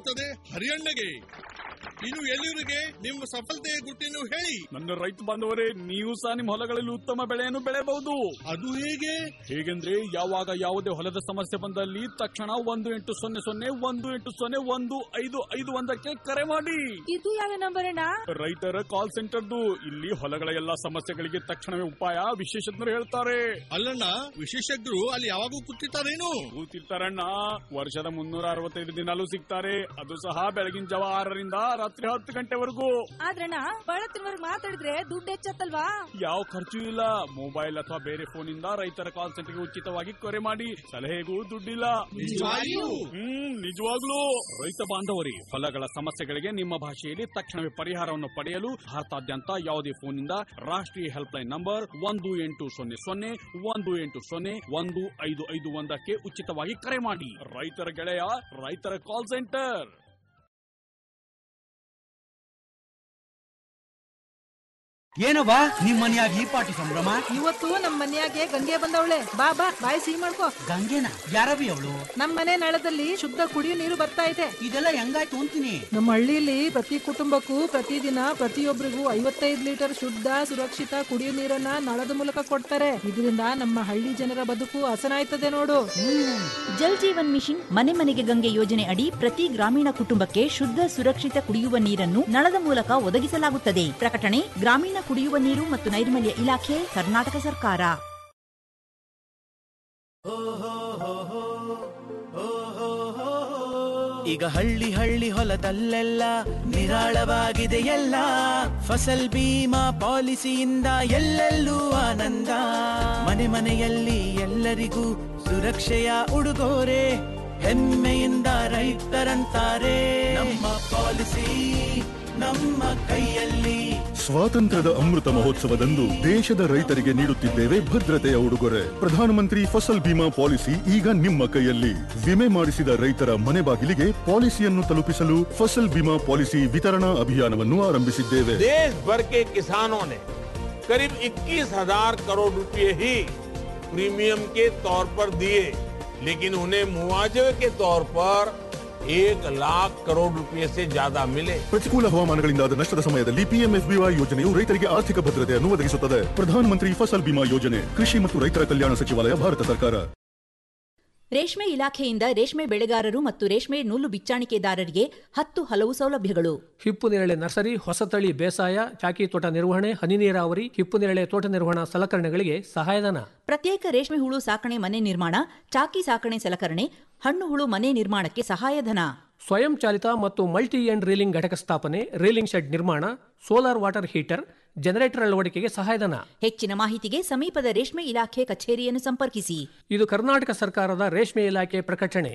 ಸಿಗುತ್ತದೆ ಹರಿಯಣ್ಣಗೆ ಇನ್ನು ಎಲ್ಲಿವರಿಗೆ ನಿಮ್ಮ ಸಫಲತೆಯ ಗುಟ್ಟಿನ ಹೇಳಿ ನನ್ನ ರೈತ ಬಾಂಧವರೇ ನೀವು ಸಹ ನಿಮ್ಮ ಹೊಲಗಳಲ್ಲಿ ಉತ್ತಮ ಬೆಳೆಯನ್ನು ಬೆಳೆಯಬಹುದು ಅದು ಹೇಗೆ ಹೇಗೆಂದ್ರೆ ಯಾವಾಗ ಯಾವುದೇ ಹೊಲದ ಸಮಸ್ಯೆ ಬಂದಲ್ಲಿ ತಕ್ಷಣ ಒಂದು ಎಂಟು ಸೊನ್ನೆ ಸೊನ್ನೆ ಒಂದು ಎಂಟು ಸೊನ್ನೆ ಒಂದು ಐದು ಐದು ಒಂದಕ್ಕೆ ಕರೆ ಮಾಡಿ ಇದು ಯಾವ ನಂಬರ್ ಅಣ್ಣ ರೈತರ ಕಾಲ್ ಸೆಂಟರ್ದು ಇಲ್ಲಿ ಹೊಲಗಳ ಎಲ್ಲಾ ಸಮಸ್ಯೆಗಳಿಗೆ ತಕ್ಷಣವೇ ಉಪಾಯ ವಿಶೇಷಜ್ಞರು ಹೇಳ್ತಾರೆ ಅಲ್ಲಣ್ಣ ವಿಶೇಷಜ್ಞರು ಅಲ್ಲಿ ಯಾವಾಗೂ ಕೂತಿರ್ತಾರೇನು ಕೂತಿರ್ತಾರಣ್ಣ ವರ್ಷದ ಮುನ್ನೂರ ಅರವತ್ತೈದು ದಿನಾಲೂ ಸಿಗ್ತಾರೆ ಅದು ಸಹ ಬೆಳಗಿನ ಜಾವ ಆರರಿಂದ ರಾತ್ರಿ ಹತ್ತು ಗಂಟೆವರೆಗೂ ಆದ್ರಣ್ಣ ಬಳತ್ತಿನವರ್ಗ್ ಮಾತಾಡಿದ್ರೆ ದುಡ್ಡು ಹೆಚ್ಚತ್ತಲ್ವಾ ಯಾವ ಖರ್ಚು ಇಲ್ಲ ಮೊಬೈಲ್ ಅಥವಾ ಬೇರೆ ಫೋನಿಂದ ರೈತರ ಕಾಲ್ ಸೆಂಟರ್ಗೆ ಉಚಿತವಾಗಿ ಕರೆ ಮಾಡಿ ಸಲಹೆಗೂ ದುಡ್ಡಿಲ್ಲ ನಿಜವಾಗಿಯೂ? ಹ್ಮ್ ನಿಜವಾಗ್ಲೂ ರೈತ ಬಾಂಧವರಿ ಹೊಲಗಳ ಸಮಸ್ಯೆಗಳಿಗೆ ನಿಮ್ಮ ಭಾಷೆಯಲ್ಲಿ ತಕ್ಷಣವೇ ಪರಿಹಾರವನ್ನು ಪಡೆಯಲು ಭಾರತಾದ್ಯಂತ ಯಾವುದೇ ಫೋನ್ನಿಂದ ರಾಷ್ಟ್ರೀಯ ಹೆಲ್ಪ್ ಲೈನ್ ನಂಬರ್ ಒಂದು ಎಂಟು ಸೊನ್ನೆ ಸೊನ್ನೆ ಒಂದು ಎಂಟು ಸೊನ್ನೆ ಒಂದು ಐದು ಐದು ಒಂದಕ್ಕೆ ಉಚಿತವಾಗಿ ಕರೆ ಮಾಡಿ ರೈತರ ಗೆಳೆಯ ರೈತರ ಕಾಲ್ ಸೆಂಟರ್ ಏನವ್ವ ನಿಮ್ ಮನ್ಯಾಗ ಈ ಪಾಟಿ ಸಂಭ್ರಮ ಇವತ್ತು ನಮ್ ಮನ್ಯಾಗೆ ಗಂಗೆ ಬಂದವಳೆ ಬಾ ಬಾ ಬಾಯಿ ಸಿಹಿ ಮಾಡ್ಕೋ ಗಂಗೆನ ಯಾರವಿ ಅವಳು ನಮ್ ಮನೆ ನಳದಲ್ಲಿ ಶುದ್ಧ ಕುಡಿಯೋ ನೀರು ಬರ್ತಾ ಇದೆ ಇದೆಲ್ಲ ಹೆಂಗಾಯ್ತು ಅಂತೀನಿ ನಮ್ಮ ಹಳ್ಳಿಲಿ ಪ್ರತಿ ಕುಟುಂಬಕ್ಕೂ ಪ್ರತಿದಿನ ಪ್ರತಿಯೊಬ್ಬರಿಗೂ ಐವತ್ತೈದು ಲೀಟರ್ ಶುದ್ಧ ಸುರಕ್ಷಿತ ಕುಡಿಯೋ ನೀರನ್ನ ನಳದ ಮೂಲಕ ಕೊಡ್ತಾರೆ ಇದರಿಂದ ನಮ್ಮ ಹಳ್ಳಿ ಜನರ ಬದುಕು ಹಸನಾಯ್ತದೆ ನೋಡು ಜಲ್ ಜೀವನ್ ಮಿಷನ್ ಮನೆ ಮನೆಗೆ ಗಂಗೆ ಯೋಜನೆ ಅಡಿ ಪ್ರತಿ ಗ್ರಾಮೀಣ ಕುಟುಂಬಕ್ಕೆ ಶುದ್ಧ ಸುರಕ್ಷಿತ ಕುಡಿಯುವ ನೀರನ್ನು ನಳದ ಮೂಲಕ ಒದಗಿಸಲಾಗುತ್ತದೆ ಪ್ರಕಟಣೆ ಗ್ರಾಮೀಣ ಕುಡಿಯುವ ನೀರು ಮತ್ತು ನೈರ್ಮಲ್ಯ ಇಲಾಖೆ ಕರ್ನಾಟಕ ಸರ್ಕಾರ ಈಗ ಹಳ್ಳಿ ಹಳ್ಳಿ ಹೊಲದಲ್ಲೆಲ್ಲ ನಿರಾಳವಾಗಿದೆ ಎಲ್ಲ ಫಸಲ್ ಬೀಮಾ ಪಾಲಿಸಿಯಿಂದ ಎಲ್ಲೆಲ್ಲೂ ಆನಂದ ಮನೆ ಮನೆಯಲ್ಲಿ ಎಲ್ಲರಿಗೂ ಸುರಕ್ಷೆಯ ಉಡುಗೊರೆ ಹೆಮ್ಮೆಯಿಂದ ರೈತರಂತಾರೆ ನಮ್ಮ ಪಾಲಿಸಿ ನಮ್ಮ ಕೈಯಲ್ಲಿ ಸ್ವಾತಂತ್ರ್ಯದ ಅಮೃತ ಮಹೋತ್ಸವದಂದು ದೇಶದ ರೈತರಿಗೆ ನೀಡುತ್ತಿದ್ದೇವೆ ಭದ್ರತೆಯ ಉಡುಗೊರೆ ಪ್ರಧಾನಮಂತ್ರಿ ಫಸಲ್ ಬಿಮಾ ಪಾಲಿಸಿ ಈಗ ನಿಮ್ಮ ಕೈಯಲ್ಲಿ ವಿಮೆ ಮಾಡಿಸಿದ ರೈತರ ಮನೆ ಬಾಗಿಲಿಗೆ ಪಾಲಿಸಿಯನ್ನು ತಲುಪಿಸಲು ಫಸಲ್ ಬಿಮಾ ಪಾಲಿಸಿ ವಿತರಣಾ ಅಭಿಯಾನವನ್ನು ಆರಂಭಿಸಿದ್ದೇವೆ देश भर के किसानों ने करीब 21,000 करोड़ रुपए ही प्रीमियम के तौर पर दिए लेकिन उन्हें मुआवजे के तौर पर एक लाख करोड़ रुपए से ज्यादा मिले ಪ್ರತಿಕೂಲ ಹವಾಮಾನಗಳಿಂದಾದ ನಷ್ಟದ ಸಮಯದಲ್ಲಿ ಪಿಎಂಎಫ್ಬಿವೈ ಯೋಜನೆಯು ರೈತರಿಗೆ ಆರ್ಥಿಕ ಭದ್ರತೆಯನ್ನು ಒದಗಿಸುತ್ತದೆ ಪ್ರಧಾನಮಂತ್ರಿ ಫಸಲ್ ಬಿಮಾ ಯೋಜನೆ ಕೃಷಿ ಮತ್ತು ರೈತರ ಕಲ್ಯಾಣ ಸಚಿವಾಲಯ ಭಾರತ ಸರ್ಕಾರ ರೇಷ್ಮೆ ಇಲಾಖೆಯಿಂದ ರೇಷ್ಮೆ ಬೆಳೆಗಾರರು ಮತ್ತು ರೇಷ್ಮೆ ನೂಲು ಬಿಚ್ಚಾಣಿಕೆದಾರರಿಗೆ ಹತ್ತು ಹಲವು ಸೌಲಭ್ಯಗಳು ಹಿಪ್ಪು ನೇರಳೆ ನರ್ಸರಿ ಹೊಸತಳಿ ಬೇಸಾಯ ಚಾಕಿ ತೋಟ ನಿರ್ವಹಣೆ ಹನಿ ನೀರಾವರಿ ಹಿಪ್ಪು ನೇರಳೆ ತೋಟ ನಿರ್ವಹಣಾ ಸಲಕರಣೆಗಳಿಗೆ ಸಹಾಯಧನ ಪ್ರತ್ಯೇಕ ರೇಷ್ಮೆ ಹುಳು ಸಾಕಣೆ ಮನೆ ನಿರ್ಮಾಣ ಚಾಕಿ ಸಾಕಣೆ ಸಲಕರಣೆ ಹಣ್ಣು ಹುಳು ಮನೆ ನಿರ್ಮಾಣಕ್ಕೆ ಸಹಾಯಧನ ಸ್ವಯಂ ಚಾಲಿತ ಮತ್ತು ಮಲ್ಟಿ ಎಂಡ್ ರೀಲಿಂಗ್ ಘಟಕ ಸ್ಥಾಪನೆ ರೀಲಿಂಗ್ ಶೆಡ್ ನಿರ್ಮಾಣ ಸೋಲಾರ್ ವಾಟರ್ ಹೀಟರ್ ಜನರೇಟರ್ ಅಳವಡಿಕೆಗೆ ಸಹಾಯಧನ ಹೆಚ್ಚಿನ ಮಾಹಿತಿಗೆ ಸಮೀಪದ ರೇಷ್ಮೆ ಇಲಾಖೆ ಕಚೇರಿಯನ್ನು ಸಂಪರ್ಕಿಸಿ ಇದು ಕರ್ನಾಟಕ ಸರ್ಕಾರದ ರೇಷ್ಮೆ ಇಲಾಖೆ ಪ್ರಕಟಣೆ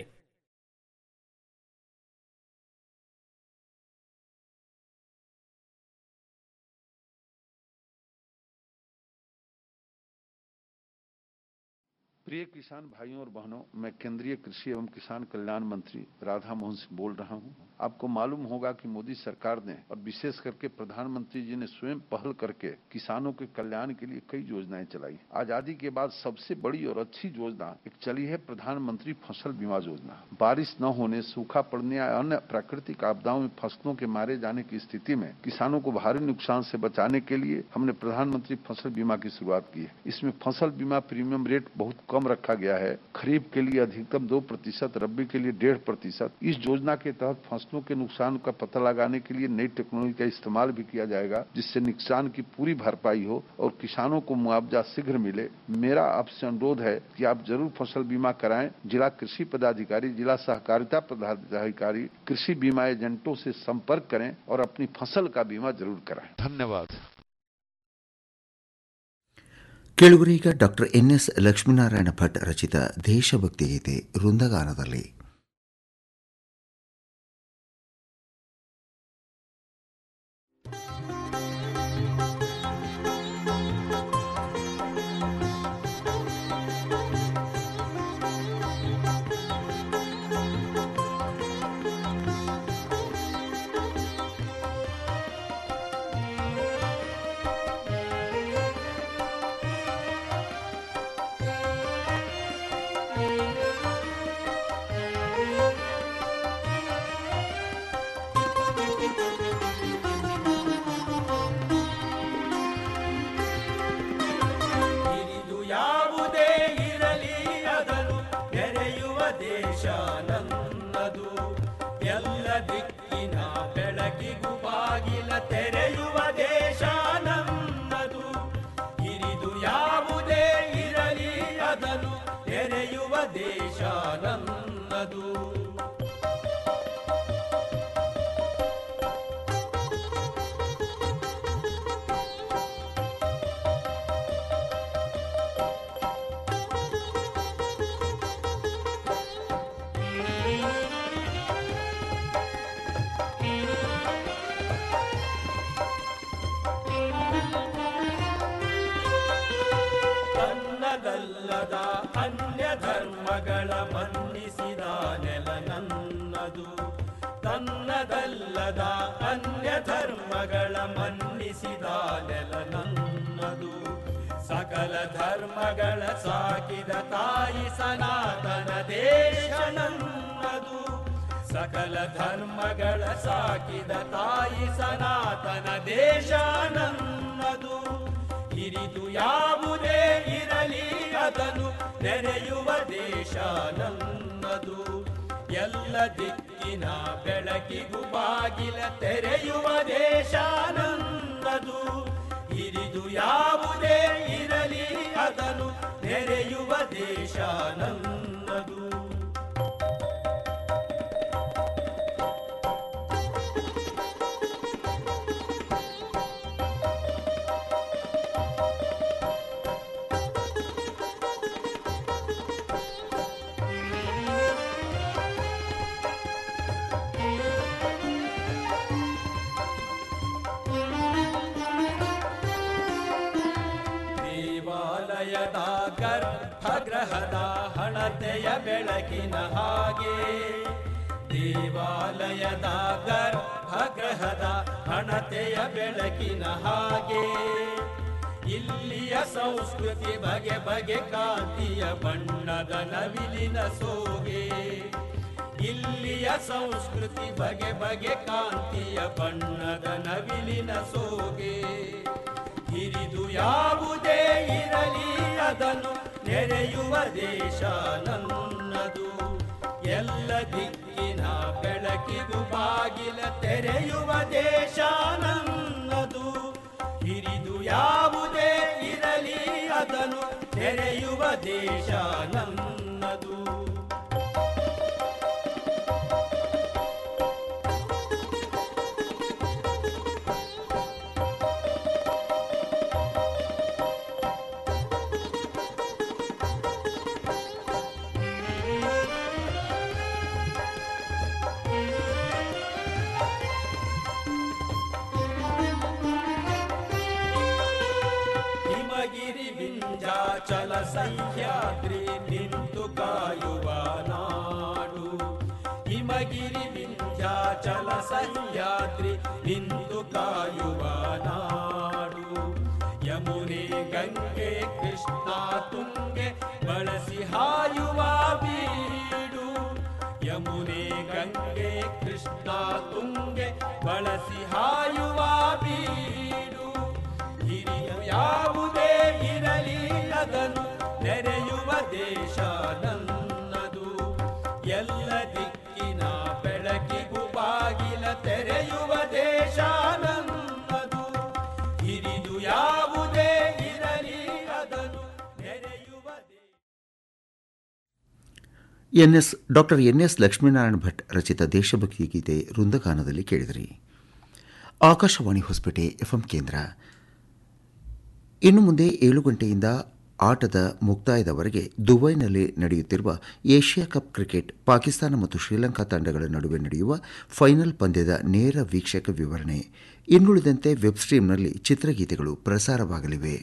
प्रिय किसान भाइयों और बहनों मैं केंद्रीय कृषि एवं किसान कल्याण मंत्री राधा मोहन सिंह बोल रहा हूं आपको मालूम होगा कि मोदी सरकार ने और विशेष करके प्रधानमंत्री जी ने स्वयं पहल करके किसानों के कल्याण के लिए कई योजनाएं चलाई आजादी के बाद सबसे बड़ी और अच्छी योजना एक चली है प्रधानमंत्री फसल बीमा योजना बारिश न होने सूखा पड़ने या अन्य प्राकृतिक आपदाओं में फसलों के मारे जाने की स्थिति में किसानों को भारी नुकसान से बचाने के लिए हमने प्रधानमंत्री फसल बीमा की शुरुआत की है इसमें फसल बीमा प्रीमियम रेट बहुत कम रखा गया है खरीफ के लिए अधिकतम दो प्रतिशत रबी के लिए डेढ़ प्रतिशत इस योजना के तहत फसलों के नुकसान का पता लगाने के लिए नई टेक्नोलॉजी का इस्तेमाल भी किया जाएगा जिससे नुकसान की पूरी भरपाई हो और किसानों को मुआवजा शीघ्र मिले मेरा आपसे अनुरोध है कि आप जरूर फसल बीमा कराएं जिला कृषि पदाधिकारी जिला सहकारिता पदाधिकारी कृषि बीमा एजेंटों से संपर्क करें और अपनी फसल का बीमा जरूर कराएं धन्यवाद ಕೇಳುಗರೀಗ doctor N S Lakshminarayana Bhat ರಚಿತ ದೇಶಭಕ್ತಿ ಗೀತೆ ವೃಂದಗಾನದಲ್ಲಿ ಎಲ್ಲ ದಿಕ್ಕಿನ ಬೆಳಕಿಗೂ ಬಾಗಿಲ ತೆರೆಯುವ ದೇಶ ನಮ್ಮದು ಇರಿದು ಯಾವುದೇ ಇರಲಿ ಅದನ್ನು ತೆರೆಯುವ ದೇಶ ನಮ್ಮದು ತನ್ನದಲ್ಲದ ಅನ್ಯ ಧರ್ಮಗಳ ಮನ್ನಿಸಿದ ನೆಲ ನನ್ನದು ತನ್ನದಲ್ಲದ ಅನ್ಯ ಧರ್ಮಗಳ ಮನ್ನಿಸಿದ ನೆಲ ನನ್ನದು ಸಕಲ ಧರ್ಮಗಳ ಸಾಕಿದ ತಾಯಿ ಸನಾತನ ದೇಶ ನನ್ನದು ಸಕಲ ಧರ್ಮಗಳ ಸಾಕಿದ ತಾಯಿ ಸನಾತನ ದೇಶ ನನ್ನದು ಇರಿದು ಯಾವುದೇ ಇರಲಿ ಅದನ್ನು ನೆರೆಯುವ ದೇಶ ನನ್ನದು ಎಲ್ಲ ದಿಕ್ಕಿನ ಬೆಳಕಿಗೂ ಬಾಗಿಲ ತೆರೆಯುವ ದೇಶ ನನ್ನದು ಇರಿದು ಯಾವುದೇ ಇರಲಿ ಅದನ್ನು ನೆರೆಯುವ ದೇಶ ನನ್ನದು ದೇವಾಲಯದ ಗರ್ಭಗೃಹದ ಹಣತೆಯ ಬೆಳಕಿನ ಹಾಗೆ ದೇವಾಲಯದ ಗರ್ಭಗೃಹದ ಹಣತೆಯ ಬೆಳಕಿನ ಹಾಗೆ ಇಲ್ಲಿಯ ಸಂಸ್ಕೃತಿ ಬಗೆ ಬಗೆ ಕಾಂತಿಯ ಬಣ್ಣದ ನವಿಲಿನ ಸೋಗೆ ಇಲ್ಲಿಯ ಸಂಸ್ಕೃತಿ ಬಗೆ ಬಗೆ ಕಾಂತಿಯ ಬಣ್ಣದ ನವಿಲಿನ ಸೋಗೆ ಹಿರಿದು ಯಾವುದೇ ಇರಲಿ ಅದನ್ನು ನೆರೆಯುವ ದೇಶ ನನ್ನದು ಎಲ್ಲ ದಿಕ್ಕಿನ ಬೆಳಕಿಗೂ ಬಾಗಿಲ ತೆರೆಯುವ ದೇಶ ನನ್ನದು ಹಿರಿದು ಯಾವುದೇ ಇರಲಿ ಅದನ್ನು ತೆರೆಯುವ ದೇಶ ನನ್ನದು ಹಿಮಗಿರಿ ವಿಂಧ್ಯಾಚಲ ಸಹ್ಯಾದ್ರಿ ನಿಂತು ಕಾಯುವ ನಾಡು ಹಿಮಗಿರಿ ವಿಂಧ್ಯಾಚಲ ಸಹ್ಯಾದ್ರಿ ನಿಂತು ಕಾಯುವ ನಾಡು ಯಮುನೆ ಗಂಗೆ ಕೃಷ್ಣ ತುಂಗೆ ಬಳಸಿ ಹಾಯುವ ಬೀಡು ಯಮುನೆ ಗಂಗೆ ಕೃಷ್ಣ ತುಂಗೆ ಬಳಸಿ ಹಾಯುವ ಬೀಡು ಹಿರಿಯು ಯಾವುದೇ ಇರಲಿ ಅದನ್ನು ನೆರೆಯುವ ದೇಶ ನನ್ನದು ಎಲ್ಲ ದಿಕ್ಕಿನ ಬೆಳಕಿಗೂ ಬಾಗಿಲ ತೆರೆಯುವ ದೇಶ ನನ್ನದು ಹಿರಿದು ಯಾವುದೇ ಇರಲಿ ಅದನ್ನು ನೆರೆಯುವ N S doctor N S Lakshminarayana Bhat ರಚಿತ ದೇಶಭಕ್ತಿ ಗೀತೆ ವೃಂದಗಾನದಲ್ಲಿ ಕೇಳಿದಿರಿ ಆಕಾಶವಾಣಿ ಹೊಸಪೇಟೆ ಎಫ್ಎಂ ಕೇಂದ್ರ ಇನ್ನು ಮುಂದೆ ಏಳು ಗಂಟೆಯಿಂದ ಆಟದ ಮುಕ್ತಾಯದವರೆಗೆ ದುಬೈನಲ್ಲಿ ನಡೆಯುತ್ತಿರುವ ಏಷ್ಯಾ ಕಪ್ ಕ್ರಿಕೆಟ್ ಪಾಕಿಸ್ತಾನ ಮತ್ತು ಶ್ರೀಲಂಕಾ ತಂಡಗಳ ನಡುವೆ ನಡೆಯುವ ಫೈನಲ್ ಪಂದ್ಯದ ನೇರ ವೀಕ್ಷಕ ವಿವರಣೆ ಇನ್ನುಳಿದಂತೆ ವೆಬ್ ಸ್ಟ್ರೀಮ್ನಲ್ಲಿ ಚಿತ್ರಗೀತೆಗಳು ಪ್ರಸಾರವಾಗಲಿವೆ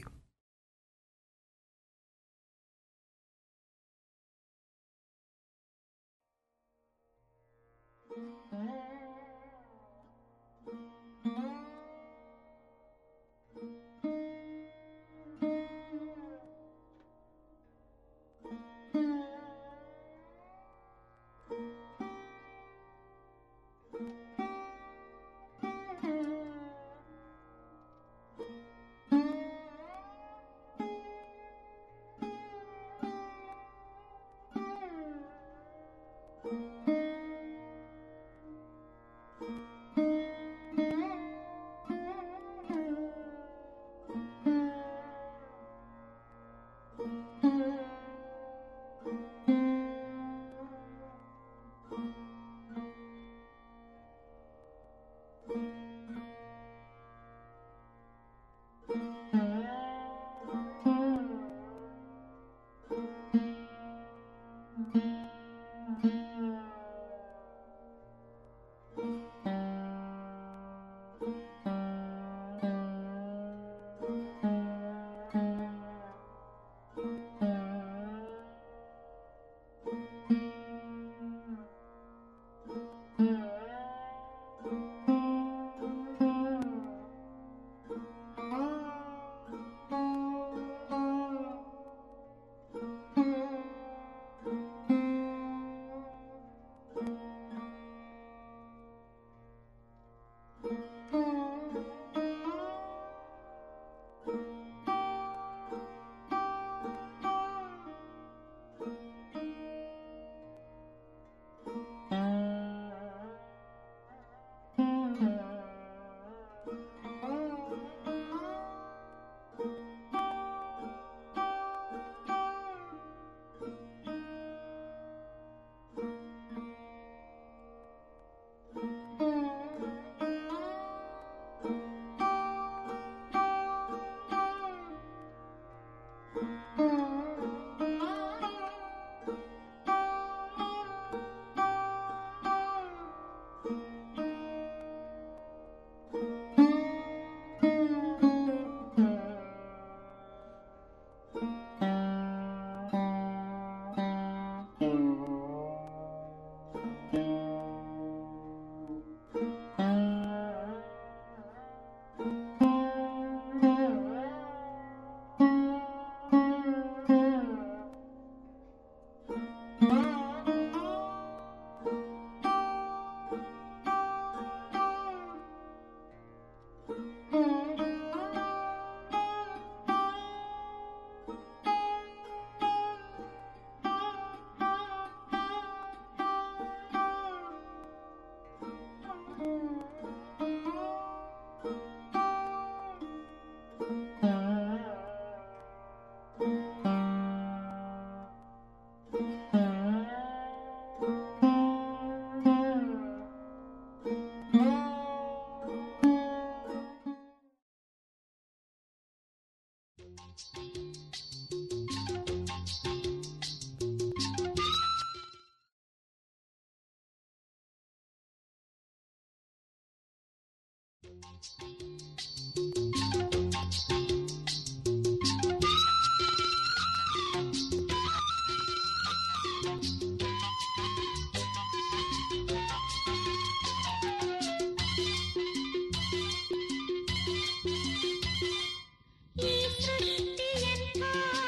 ಈ ಸೃಷ್ಟಿಯಂಥ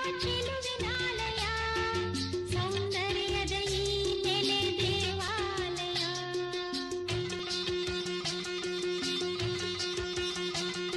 ಚೆಲುವಿನಾಲಯ ಸೌಂದರ್ಯದ ಈ ನೆಲೆ ದೇವಾಲಯ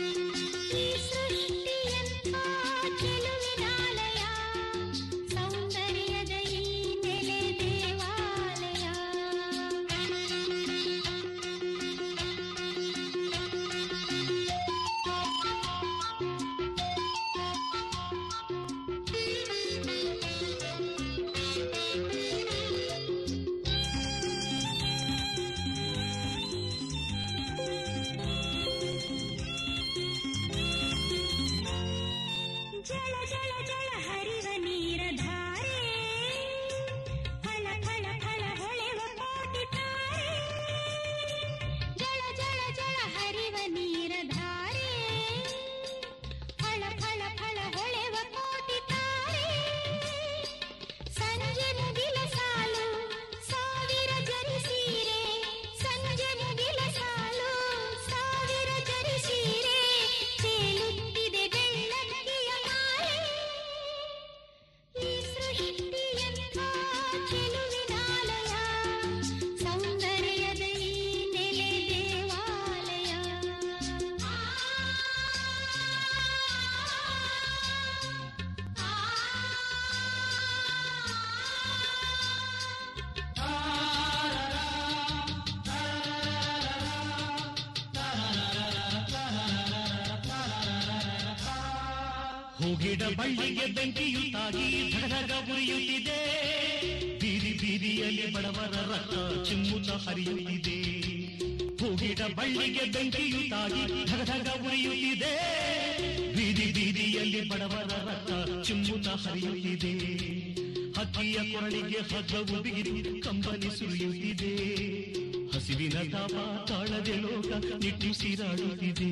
ಹೂಗಿಡ ಬಳ್ಳಿಗೆ ಬೆಂಕಿಯು ತಾಗಿ ಧಗಧಗ ಉರಿಯುತ್ತಿದೆ ಬೀದಿ ಬೀದಿಯಲ್ಲಿ ಬಡವರ ರಕ್ತ ಚಿಮ್ಮುತ್ತ ಹರಿಯುತ್ತಿದೆ ಹೂಗಿಡ ಬಳ್ಳಿಗೆ ಬೆಂಕಿಯು ತಾಗಿ ಧಗಧಗ ಉರಿಯುತ್ತಿದೆ ಬೀದಿ ಬೀದಿಯಲ್ಲಿ ಬಡವರ ರಕ್ತ ಚಿಮ್ಮುತ್ತ ಹರಿಯುತ್ತಿದೆ ಹಕ್ಕಿಯ ಕೊರಳಿಗೆ ಹಗ್ಗವು ಬಿಗಿದು ಕಂಬನಿ ಸುರಿಯುತ್ತಿದೆ ಹಸಿವಿನ ತಾಪ ತಾಳದೆ ಲೋಕ ನಿಟ್ಟುಸಿರಾಡುತ್ತಿದೆ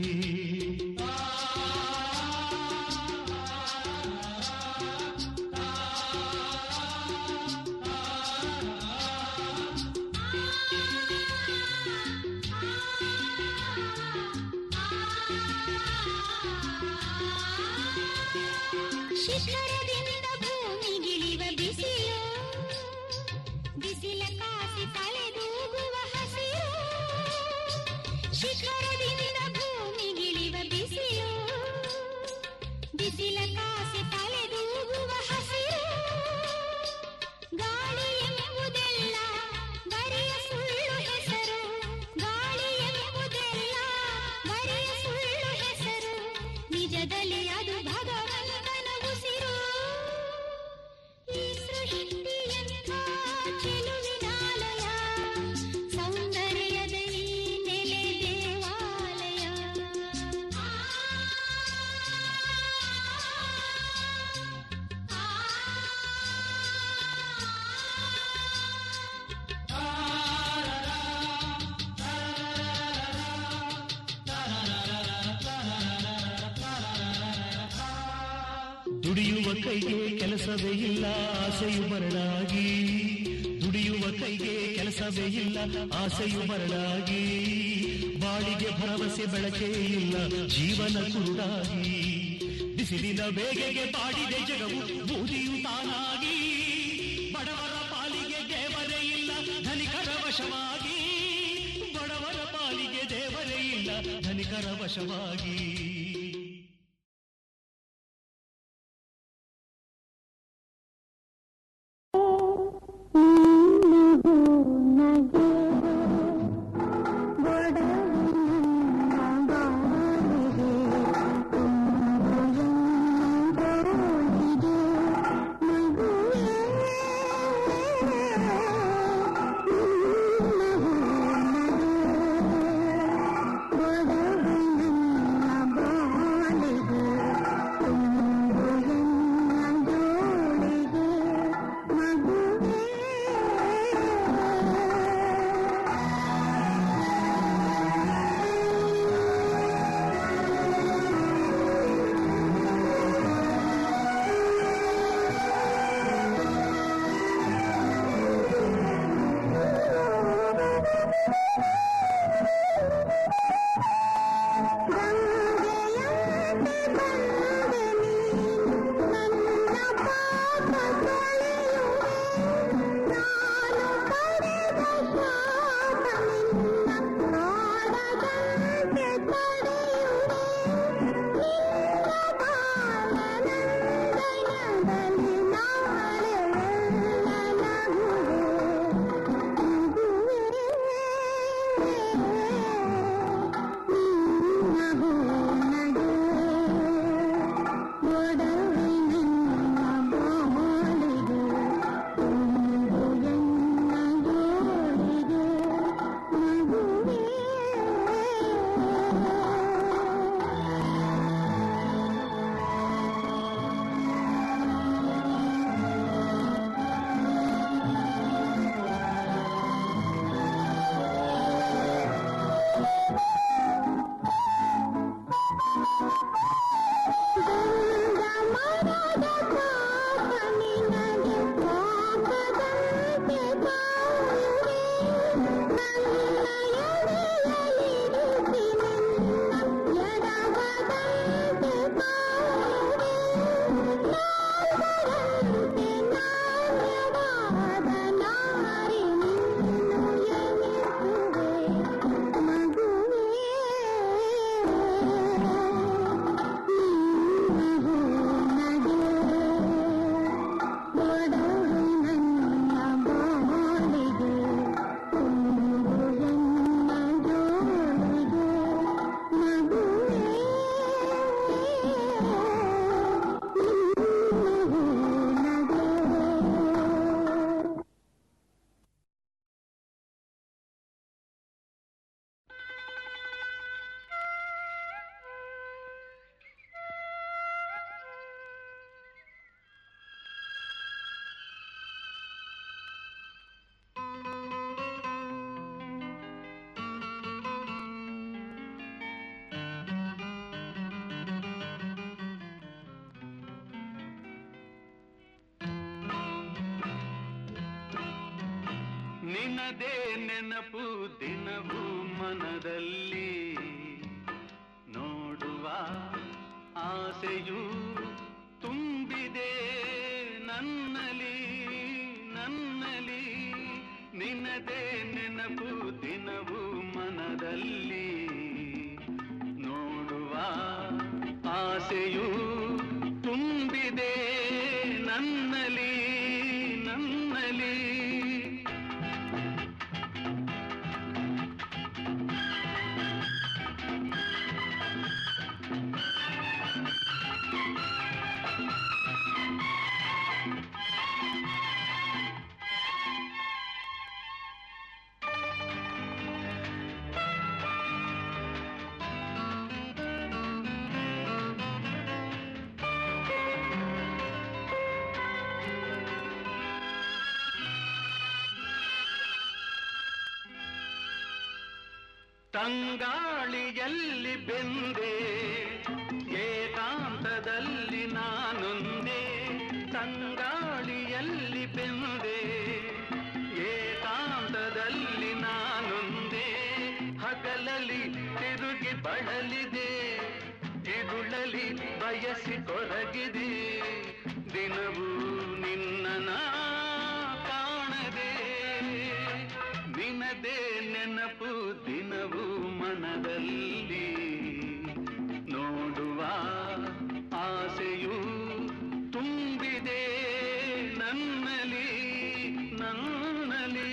ಶಿಖರದಿಂದ ಭೂಮಿಗಿಳಿವ ಬಿಸಿಲು ಬಿಸಿಲ ಕಾಸಿ ತಲೆದೂಗುವ ಹಸಿರು ಶಿಖರದಿಂದ ಭೂಮಿಗಿಳಿವ ಬಿಸಿಲು ಬಿಸಿಲ ಕಾಸಿ ತಲೆದೂಗುವ ಹಸಿರು ಗಾಳಿ ಎಂಬುದೆಲ್ಲ ಬರೆಯ ಸುಳ್ಳು ಹೆಸರು ಗಾಳಿ ಎಂಬುದೆಲ್ಲ ಬರೆಯ ಸುಳ್ಳು ಹೆಸರು ನಿಜದಲ್ಲಿ ಅದು ಭಗವಂತನ ಉಸಿರು ಈ ಸೃಷ್ಟಿಯಂಥ ಚೆಲುವಿನಾಲಯ ಸೌಂದರ್ಯದ ಈ ನೆಲೆ ದೇವಾಲಯ ದುಡಿಯುವ ಕೈಗೆ ಕೆಲಸವೇ ಇಲ್ಲ ಆಸೆಯು ಬರಡಾಗಿ ದುಡಿಯುವ ಕೈಗೆ ಕೆಲಸವೇ ಇಲ್ಲ ಆಸೆಯು ಬರಡಾಗಿ ಬಾಳಿಗೆ ಭರವಸೆ ಬೆಳಕೇ ಇಲ್ಲ ಜೀವನ ಕುರುಡಾಗಿ ಬಿಸಿಲಿನ ಬೇಗೆಗೆ ಬಾಡಿದೆ ಜಗವು ಬೂದಿಯು ತಾನಾಗಿ ಬಡವರ ಪಾಲಿಗೆ ದೇವರೇ ಇಲ್ಲ ಧನಿಕರ ವಶವಾಗಿ ಬಡವರ ಪಾಲಿಗೆ ದೇವರೇ ಇಲ್ಲ ಧನಿಕರ ವಶವಾಗಿ ಬಡವನ ನಿನ್ನದೇ ನೆನಪು ದಿನವೂ ಮನದಲ್ಲಿ ನೋಡುವ ಆಸೆಯು ತುಂಬಿದೆ ನನ್ನಲಿ ನನ್ನಲಿ ನಿನ್ನದೇ ನೆನಪು ದಿನವೂ ಮನದಲ್ಲಿ ನೋಡುವ ಆಸೆಯು ತುಂಬಿದೆ ನನ್ನಲಿ ನನ್ನಲಿ ತಂಗಾಳಿಯಲ್ಲಿ ಬೆಂದೆ ಏಕಾಂತದಲ್ಲಿ ನಾನೊಂದೇ ತಂಗಾಳಿಯಲ್ಲಿ ಬೆಂದೆ ಏಕಾಂತದಲ್ಲಿ ನಾನೊಂದೇ ಹಗಲಲ್ಲಿ ತಿರುಗಿ ಬಳಲಿದೆ ಇರುಳಲಿ ಬಯಸಿ ಕೊರಗಿದೆ ದಿನವೂ ನಿನ್ನ ಕಾಣದೆ ನಿನದೇ ನೆನಪು ದಿನವೂ ಮನದಲ್ಲಿ ನೋಡುವ ಆಸೆಯು ತುಂಬಿದೆ ನನ್ನಲಿ ನನ್ನಲಿ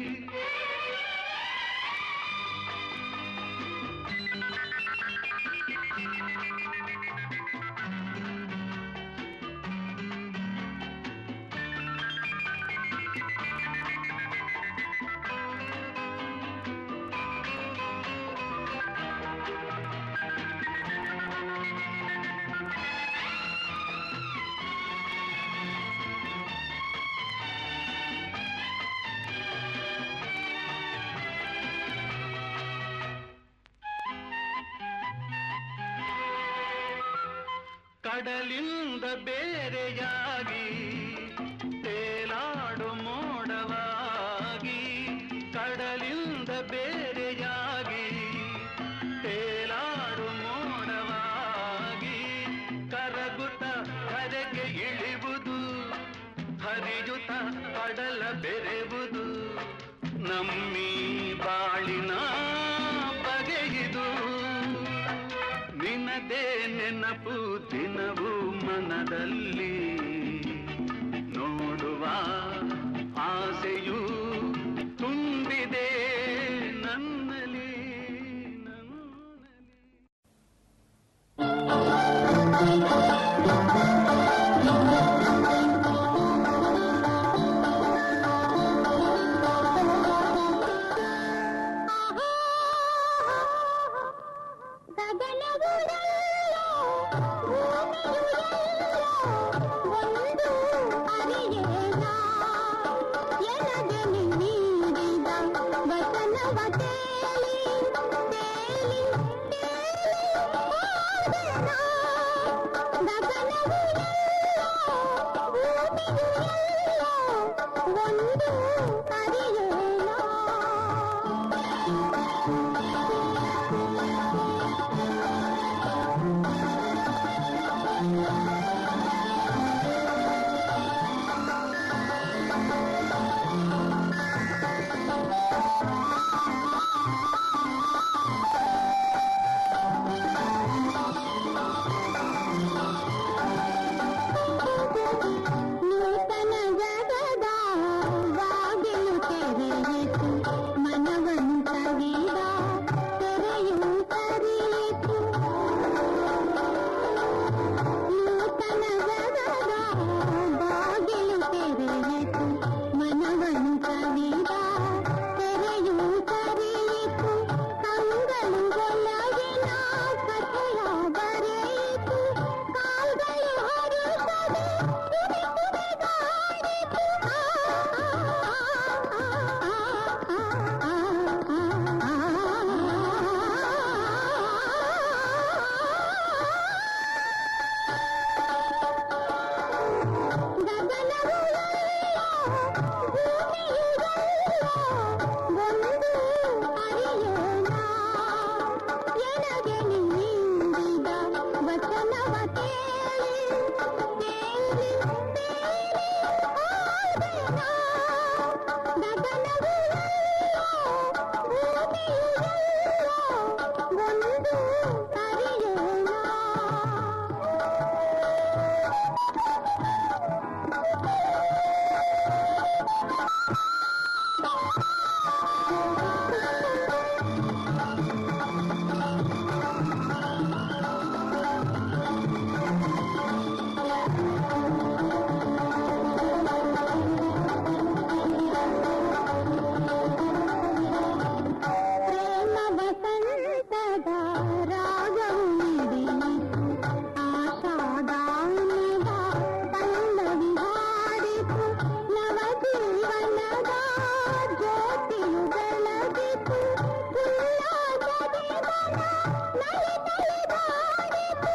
ಕಡಲಿಂದ ಬೇರೆಯಾಗಿ ತೇಲಾಡು ಮೋಡವಾಗಿ ಕಡಲಿಂದ ಬೇರೆಯಾಗಿ ತೇಲಾಡು ಮೋಡವಾಗಿ ಕರಗುತ್ತ ಕರೆಗೆ ಇಳಿವುದು ಹರಿಯುತ್ತ ಕಡಲ ಬೆರೆವುದು ನಮ್ಮಿ ಬಾಳಿನ ಬಗೆಯಿದು ನಿನದೇ ನೆನಪು ದಿನವೂ ಮನದಲ್ಲಿ ನೋಡುವ ಆಸೆಯು ತುಂಬಿದೆ ನನ್ನಲಿ ಗಗನಗುಡಲ್ಲೋ ಭೂಮಿಯು ಎಲ್ಲೋ ಪ್ರೇಮ ವಸಂತದ ರಾಗವಿಡಿ ಆಶಾಗಾನದ ಪಲ್ಲವಿ ಹಾಡಿತು ನವಜೀವನದ ಜ್ಯೋತಿಯು ಬೆಳಗಿತು ಉಲ್ಲಾಸದಿ ಮನ ನಲಿ ನಲಿದಾಡಿತು.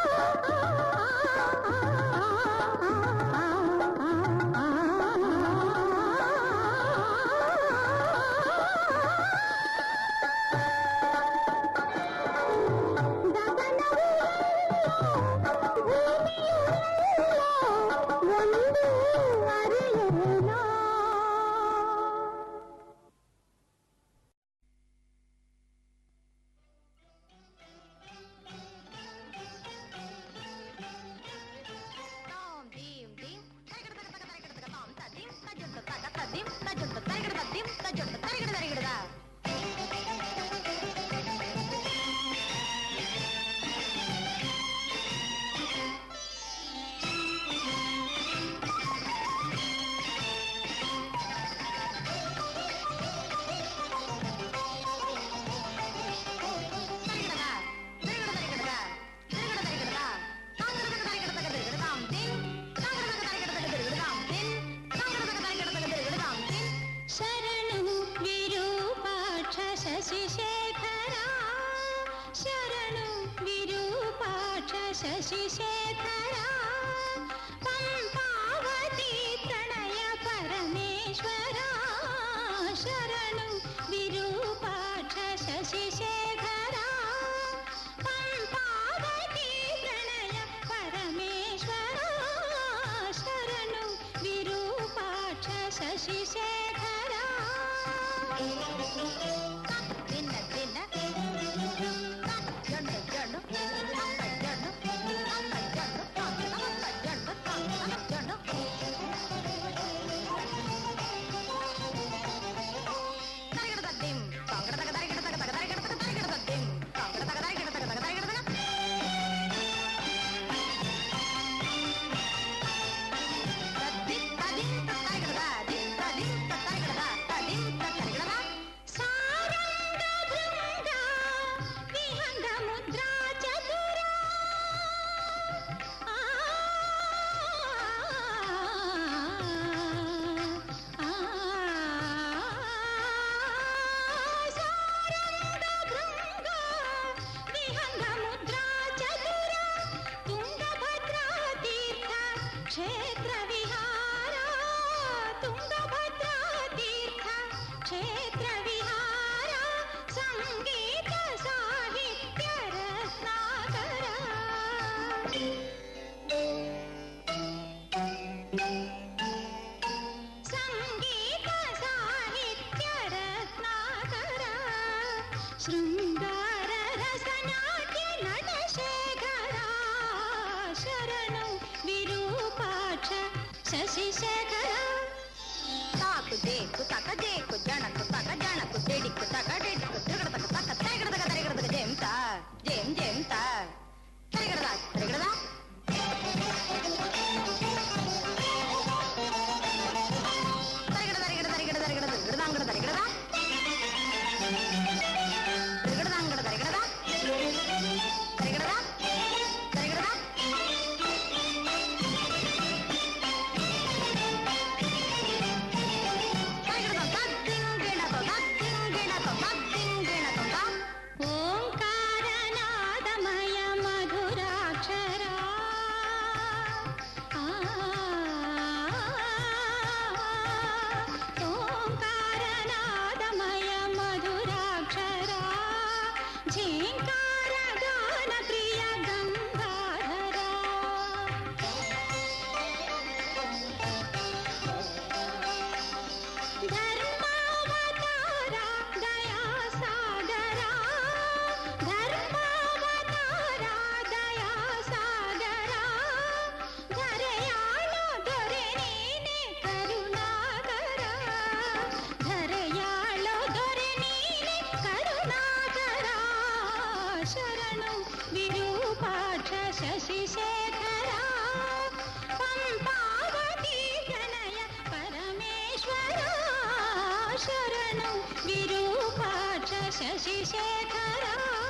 ಒಂದು ಅರಿಯೋಣ ಶರಣು ವಿರೂಪಾಕ್ಷ ಶಶಿಶೇಖರ ಶರಣು ವಿರೂಪಾಕ್ಷ ಶಶಿಶೇಖರ ಪಂಪಾವತಿ ಪ್ರಣಯ ಪರಮೇಶ್ವರ ಶರಣು ವಿರೂಪಾಕ್ಷ ಶಶಿಶೇಖರ ಪಂಪಾವತಿ ಪ್ರಣಯ ಪರಮೇಶ್ವರ ಶರಣು ವಿರೂಪಾಕ್ಷ ಶಶಿಶೇಖರ ದಿನ ದಿನ ಜಂಡು ಜಂಡು ಅಪ್ಪ ಜಂಡು ಅಪ್ಪ ಜಂಡು ಅಪ್ಪ ಜಂಡು ಅಪ್ಪ ಜಂಡು ತರಗಿಡದದ್ದಿಂ ಕಾಂಗಡದಗ ತರಗಿಡದಗ ತಗ ತರಗಿಡದಗ ತರಗಿಡದದ್ದಿಂ ಕಾಂಗಡದಗ ತರಗಿಡದಗ ತಗ ತರಗಿಡದಗ ತುಂಗಭದ್ರಾ ತೀರ್ಥ ಕ್ಷೇತ್ರ ವಿಹಾರ ತುಂಗಭದ್ರಾ ತೀರ್ಥ ಕ್ಷೇತ್ರ ವಿಹಾರ ಸಂಗೀತ ಸಾಹಿತ್ಯ ರತ್ನಾಕರ ಸಂಗೀತ ಸಾಹಿತ್ಯ ರತ್ನಾಕರ ಶೃಂಗಾರ ರಸನಾಟ್ಯ ನಟಶೇಖರ ಶರಣು ವಿರೂಪಾಕ್ಷ ಶಶಿಶೇಖರ ತಾಕು ದೇಕು ತಕ ದೇಕು ಜಣಕು ತಕ ಜಣಕು ಜಡಿಕು ತಕ ಡಿಡಿಕು ತಿರುಗಡತಕ ತಕ ತೆಗಡದಕ ತೆಗಡದಕ ಜೇಮ್ತ ಜೇಮ್ ಜೇಮ್ತ ತೆಗಡದ ತೆಗಡದ ತರಗಿಡ ತರಗಿಡ ತರಗಿಡ ತರಗಿಡ ತರಗಿಡದ ಅಂಗಡ ತರಗಿಡದ ತಿರುಗಡದ ಅಂಗಡ ತರಗಿಡದ ವಿರೂಪಾಕ್ಷ ಶಶಿಶೇಖರ ಪಂಪಾವತಿ ಪ್ರಣಯ ಪರಮೇಶ್ವರ ಶರಣಂ ವಿರೂಪಾಕ್ಷ ಶಶಿಶೇಖರ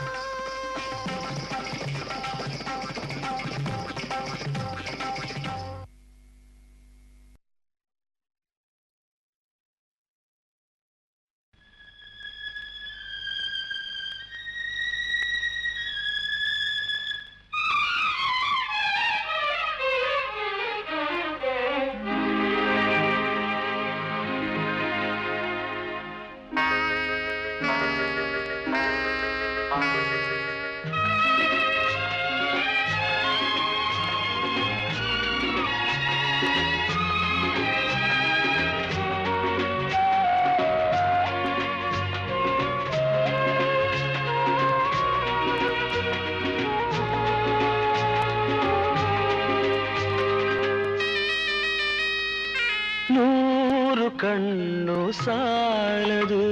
ನೂರು ಕಣ್ಣು ಸಾಲದು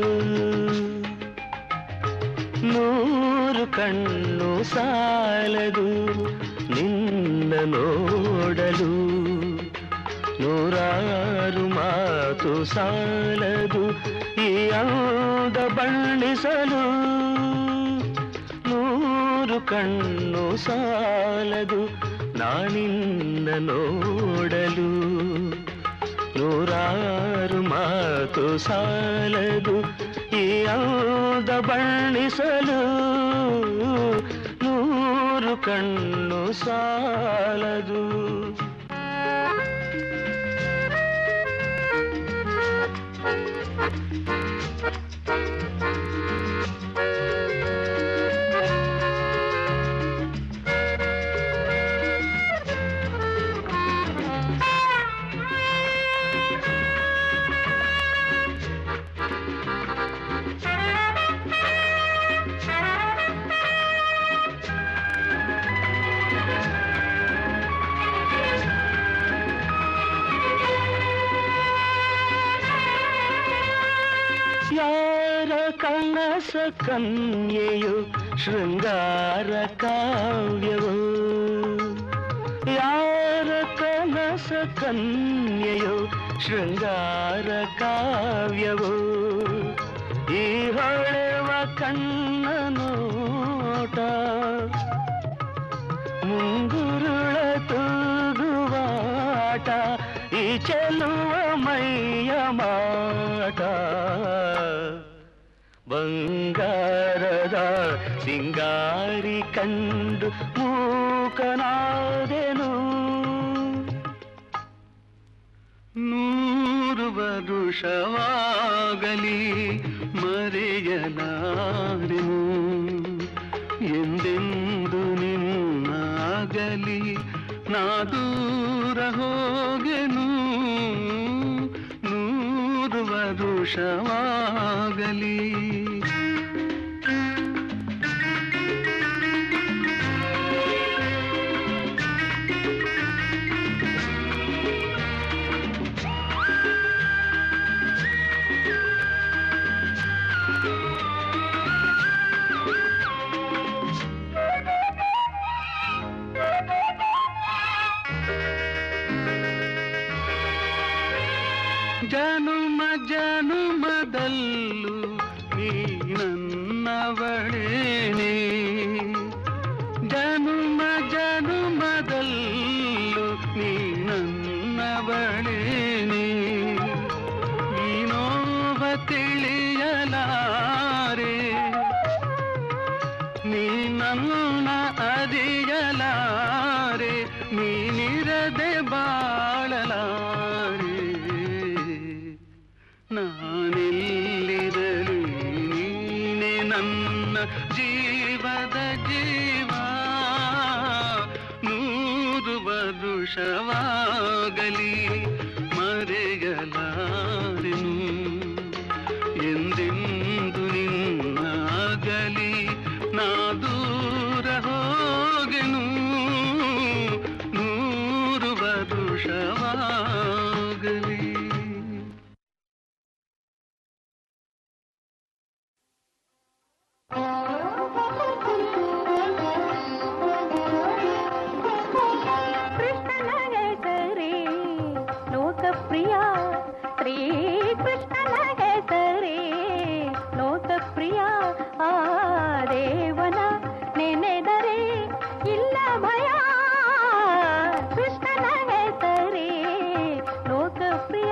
ನೂರು ಕಣ್ಣು ಸಾಲದು ನಿನ್ನ ನೋಡಲು ನೂರಾರು ಮಾತು ಸಾಲದು ಈ ಅಂದ ಬಣ್ಣಿಸಲು ನೂರು ಕಣ್ಣು ಸಾಲದು ನಾನಿನ್ನ ನೋಡಲು ನೂರಾರು ಮಾತು ಸಾಲದು ಈ ಅಂದ ಬಣ್ಣಿಸಲು ನೂರು ಕಣ್ಣು ಸಾಲದು ಯಾರ ಕನಸ ಕನ್ಯೆಯು ಶೃಂಗಾರ ಕಾವ್ಯವು ಯಾರ ಕನಸ ಕನ್ಯೆಯು ಶೃಂಗಾರ ಕಾವ್ಯವು ಈ ಹೊಳೆವ ಕಣ್ಣ ನೋಟ ಮುಂಗುರುಳ ತೂಗುವಾಟ ಈ ಚೆಲುವ ಮೈಯ ಮಾಟ ಬಂಗಾರದ ಸಿಂಗಾರಿ ಕಂಡು ಮೂಕನಾದೆನು ನೂರು ವರುಷವಾಗಲಿ ಮರೆಯಲಾರೆನು ಎಂದೆಂದು ನಿನ್ನಾಗಲಿ ನಾ ದೂರ ಹೋಗೆನು ನೂರು ವರುಷವಾಗಲಿ ಜನುಮ ಜನುಮದಲ್ಲೂ ನೀ ನನ್ನವಳೇನೆ ಜನುಮ ಜನುಮದಲ್ಲೂ ನೀ ನನ್ನವಳೇನೆ ಈ ನೋವ ತಿಳಿಯಲಾರೆ ನೀ ನನ್ನ ಅರಿಯಲಾರೆ ನೀನಿರದೆ ಬಾಳಲಾರೆ ನಾನೆಲ್ಲಿರಲಿ ನೀನೆ ನನ್ನ ಜೀವದ ಜೀವ ನೂರು ವರುಷವಾಗಲಿ ಮರೆಯಲಾರೆನು ಎಂದೆಂದು ನಿನ್ನಾಗಲಿ ನಾ ದೂರ ಹೋಗೆನು ನೂರು ವರುಷವಾಗಲಿ Thank you. ನೆನೆದರೆ ಇಲ್ಲ ಭಯ ಕೃಷ್ಣನ ಹೆಸರೇ ಲೋಕಪ್ರಿಯ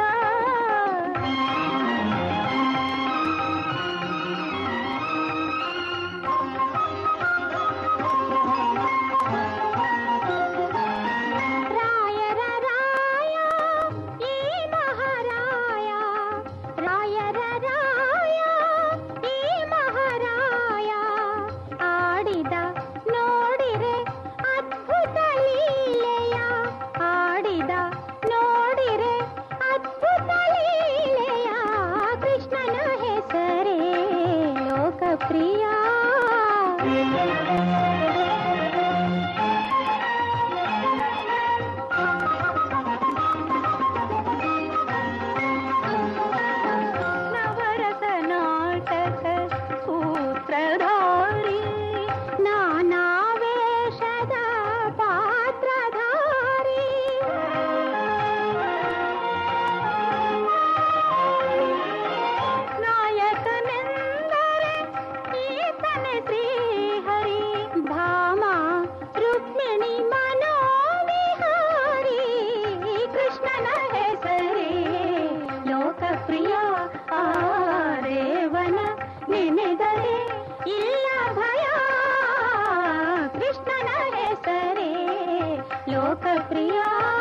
ರಾಯರ ರಾಯ ಈ ಮಹಾರಾಯ ರಾಯರ ರಾಯ ಈ ಮಹಾರಾಯ ಆಡಿದ ನೋಡಿರೆ ಅದ್ಭುತ ಲೀಲೆಯ ಆಡಿದ ನೋಡಿರೆ ಅದ್ಭುತ ಲೀಲೆಯ ಕೃಷ್ಣನ ಹೆಸರೇ ಲೋಕಪ್ರಿಯ ನವರಸ ನಾಟಕ ಸೂತ್ರಧಾರಿ ನಾನಾವೇಶದ ಪಾತ್ರಧಾರಿ ನಾಯಕನೆಂದರೆ ಈತನೆ ಶ್ರೀಹರಿ ಭಾಮ ರುಕ್ಮಿಣಿ ಮನೋವಿಹಾರಿ ಕೃಷ್ಣನ ಹೆಸರೇ ಲೋಕಪ್ರಿಯ ಆ ದೇವನ ನೆನೆದರೆ ಇಲ್ಲ ಭಯ ಕೃಷ್ಣನ ಹೆಸರೇ ಲೋಕಪ್ರಿಯ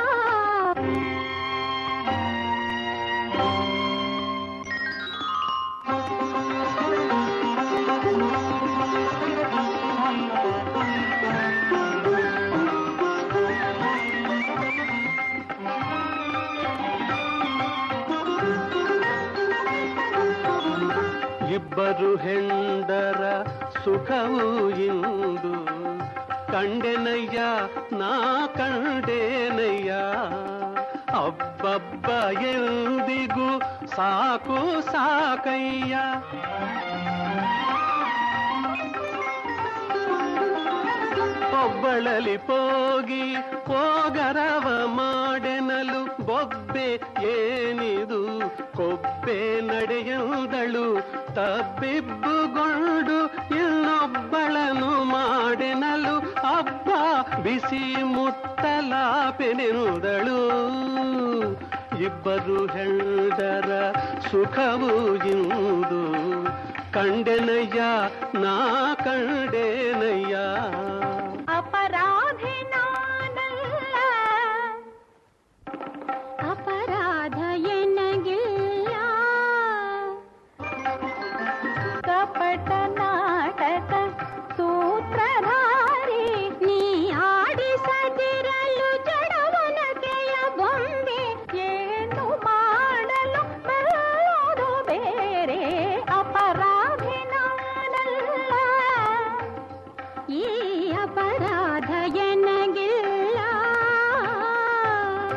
ಇಬ್ಬರು ಹೆಂಡರ ಸುಖವು ಇಂದು ಕಂಡೆನಯ್ಯ ನಾ ಕಂಡೇನಯ್ಯ ಅಬ್ಬಬ್ಬ ಎಂದಿಗೂ ಸಾಕು ಸಾಕಯ್ಯ ಒಬ್ಬಳಲಿ ಪೋಗಿ ಪೋಗರವ ಮಾಡೆನಲು ಬೊಬ್ಬೆ ಏನಿದು ಕೊಬ್ಬೆ ನಡೆಯುವುದಳು ತಬ್ಬಿಬ್ಬುಗೊಂಡು ಇನ್ನೊಬ್ಬಳನು ಮಾಡೆನಲು ಹಬ್ಬ ಬಿಸಿ ಮುತ್ತಲಾಪೆನೆಂದಳು ಇಬ್ಬರು ಹೆಂಡರ ಸುಖವು ಇಂದು ಕಂಡೆನಯ್ಯ ನಾ ಕಂಡ